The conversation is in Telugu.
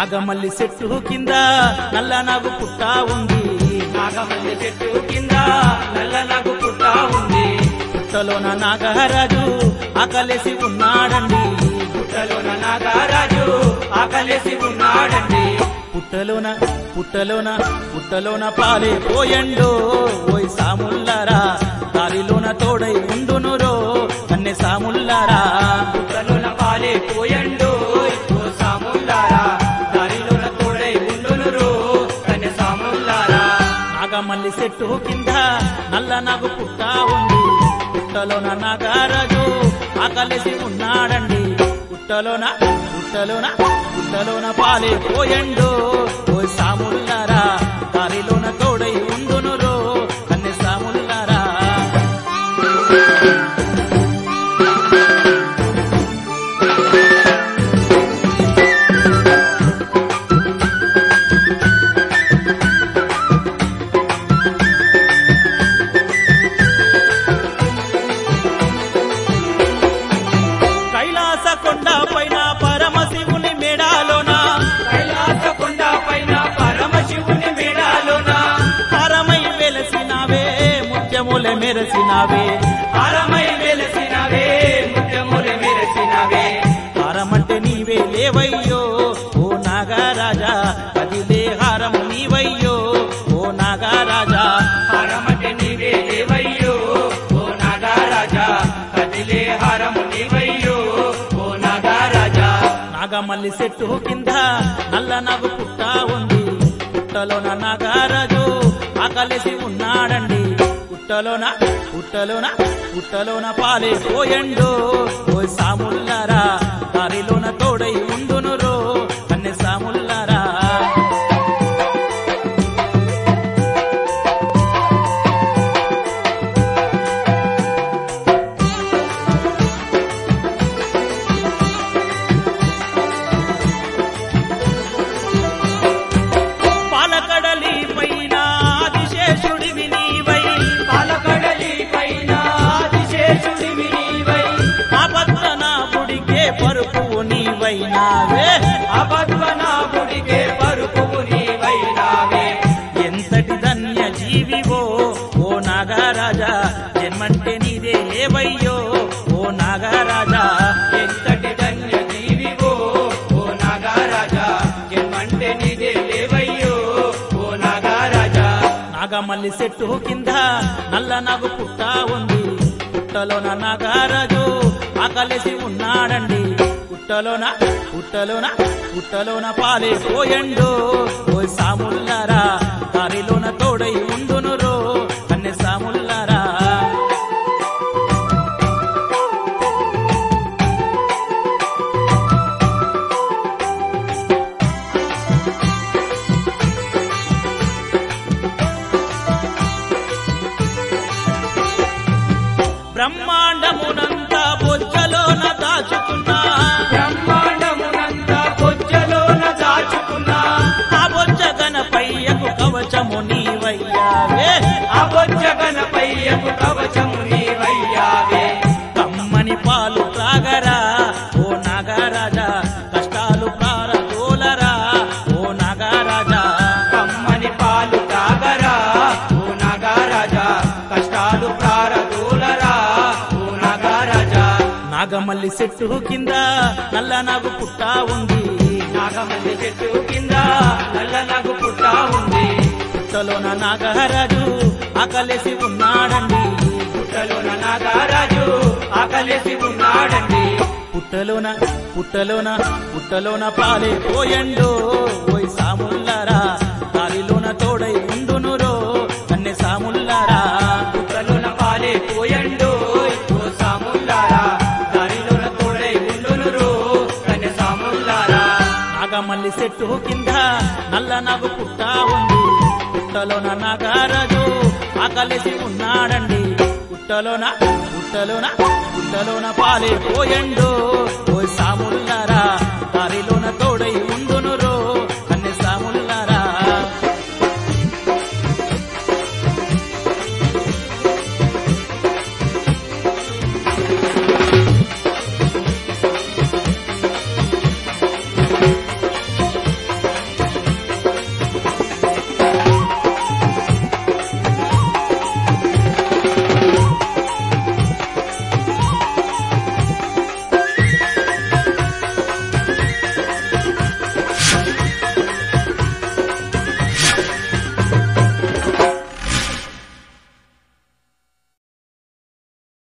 నాగమల్లి చెట్టు కింద నల్ల నాగు పుట్ట ఉంది నాగమల్లి చెట్టు కింద నల్ల నాకు పుట్ట ఉంది పుట్టలోన నాగరాజు ఆకలేసి ఉన్నాడండి పుట్టలోన నాగరాజు ఆకలేసి ఉన్నాడండి పుట్టలోన పుట్టలోన పుట్టలోన పాలే పోయండు ఓయ్ సాముల్లారా దారిలోన తోడై ఉండునురో కన్నె సాముల్లారా పుట్టలోన పాలే పోయండు ఓ సాముల్లారా దారిలోన తోడై ఉండునురు కన్య సాముల్లారా నాగమల్లి చెట్టు కింద నల్ల నాగు పుట్ట ఉంది పుట్టలోన నాగరాజు ఆకలేసి ఉన్నాడండి పుట్టలోన పుట్టలోన పుట్టలోన పాలే పోయండు ఓయ్ సాముల్లారా దారిలోన తోడై ఉండునురో కన్నె సాముల్లారా కైలాస కొండ పైన పరమశివుని మేడాలోన కైలాస కొండ పైన పరమశివుని మేడాలోన పరమై వెలసినవే ముత్యముల మెరసినవే హారమై వెలసినవే ముత్యములు మెరసినవే హారమంటే నీవే లేవయ్యో ఓ నాగరాజా కదిలే హారము నీవయ్యో ఓ నాగరాజా హారమటి నీవే దేవయ్యో ఓ నాగారాజా కదిలే హారము నీవయ్యో ఓ నాగారాజా నాగమల్లి చెట్టు కింద నల్ల నాగు పుట్ట ఉంది పుట్టలోన నాగరాజు ఆకలేసి ఉన్నాడండి పుట్టలోన పుట్టలోన పుట్టలోన పాలే పోయండు ఓ సాముల్లారా దారిలోన తోడై ఉండునురో కన్నె సాముల్లారా పాలకడలి పైన ఆదిశేషుడివి నీవై పాలకడలి పైన ఆదిశేషుడివి నీవై ఆపత్తనాపుడికే పరుపు నీవైనావే అపద్మనాభుడికే పరుపువు నీవైనావే ఎంతటి ధన్య జీవివో ఓ నాగరాజా జన్మంటే నీదే లేవయ్యో ఓ నాగరాజా ఎంతటి ధన్య జీవివో ఓ నాగారాజా జన్మంటే నీదే లేవయ్యో ఓ నాగారాజా నాగమల్లి చెట్టు కింద నల్ల నాగు పుట్ట ఉంది పుట్టలోన నాగరాజు ఆకలేసి ఉన్నాడండి పుట్టలోన పుట్టలోన పుట్టలోన పాలే పోయండు ఓ సాముల్లారా దారిలోన తోడై ఉండునురో కన్నె సాముల్లారా బ్రహ్మాండమునంతా బొజ్జలోన దాచుకున్నా బ్రహ్మాండమునంతా పొజ్జలోన దాచుకున్నా ఆ బొజ్జ గణపయ్యకు కవచము నీవయ్యావే ఆ బొజ్జ గణపయ్యకు కవచము నీవయ్యావే కమ్మని పాలు త్రాగరా ఓ నాగరాజా కష్టాలు ప్రారదోలరా ఓ నాగరాజా కమ్మని పాలు తాగరా ఓ నాగారాజా కష్టాలు ప్రారదూలరా ఓ నాగారాజా నాగమల్లి చెట్టు కింద నల్ల నాగు పుట్ట ఉంది నాగమల్లి చెట్టు కింద నల్ల నగు పుట్ట ఉంది పుట్టలోన నాగరాజు ఆకలేసి ఉన్నాడండి పుట్టలోన నాగారాజు ఆకలేసి ఉన్నాడండి పుట్టలోన పుట్టలోన పుట్టలోన పాలే పోయండు ఓయ్ సాముల్లారా దారిలోన తోడై ఉండునురో కన్నె సాముల్లారా పుట్టలోన పాలే పోయండు ఓ సాముల్లారా దారిలోన తోడై ఉండునురు కన్య సాముల్లారా నాగమల్లి చెట్టు కింద నల్ల నాగు పుట్ట ఉంది పుట్టలోన నాగరాజు ఆకలేసి ఉన్నాడండి పుట్టలోన పుట్టలోన పుట్టలోన పాలే పోయండు ఓ సాముల్లారా దారిలోన తోడై